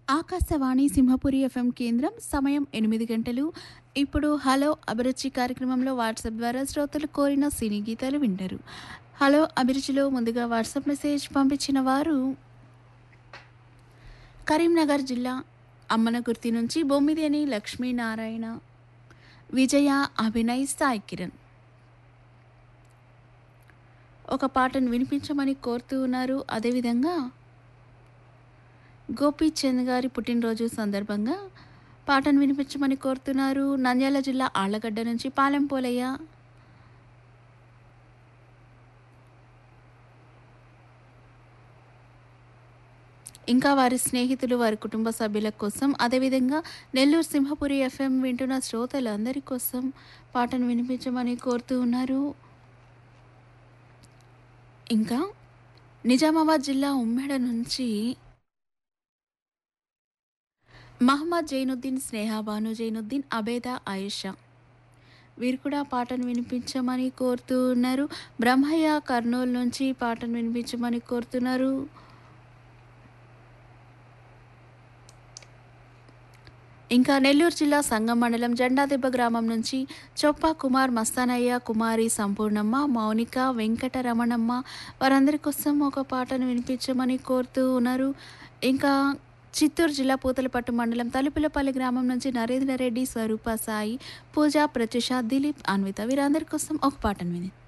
Akashvani Simhapuri FM కేంద్రం సమయం ఎనిమిది గంటలు ఇప్పుడు హలో అభిరుచి కార్యక్రమంలో వాట్సాప్ ద్వారా శ్రోతలు కోరిన సినీ గీతాలు వింటారు హలో అభిరుచిలో ముందుగా వాట్సాప్ మెసేజ్ పంపించిన వారు కరీంనగర్ జిల్లా అమ్మనగుర్తి నుంచి బొమ్మిదేని లక్ష్మీనారాయణ విజయ అభినయ్ సాయి కిరణ్ ఒక పాటను వినిపించమని కోరుతూ ఉన్నారు అదేవిధంగా గోపీచంద్ గారి పుట్టినరోజు సందర్భంగా పాటను వినిపించమని కోరుతున్నారు నంద్యాల జిల్లా ఆళ్లగడ్డ నుంచి పాలెం పోలయ్య ఇంకా వారి స్నేహితులు వారి కుటుంబ సభ్యుల కోసం అదేవిధంగా నెల్లూరు సింహపురి ఎఫ్ఎం వింటున్న శ్రోతలందరి కోసం పాటను వినిపించమని కోరుతూ ఉన్నారు ఇంకా నిజామాబాద్ జిల్లా ఉమ్మేడ నుంచి మహమ్మద్ జైనుద్దీన్ స్నేహ బాను జైనుద్దీన్ అబేద ఆయేషా వీరు కూడా పాటను వినిపించమని కోరుతూ ఉన్నారు బ్రహ్మయ్య కర్నూలు నుంచి పాటను వినిపించమని కోరుతున్నారు ఇంకా నెల్లూరు జిల్లా సంగం మండలం జెండాదెబ్బ గ్రామం నుంచి చొప్ప కుమార్ మస్తానయ్య కుమారి సంపూర్ణమ్మ మౌనిక వెంకటరమణమ్మ వారందరి కోసం ఒక పాటను వినిపించమని కోరుతూ ఉన్నారు ఇంకా చిత్తూరు జిల్లా పూతలపట్టు మండలం తలుపులపల్లి గ్రామం నుంచి నరేంద్ర రెడ్డి స్వరూప సాయి పూజ ప్రత్యుష దిలీప్ అన్విత వీరందరి కోసం ఒక పాటను విని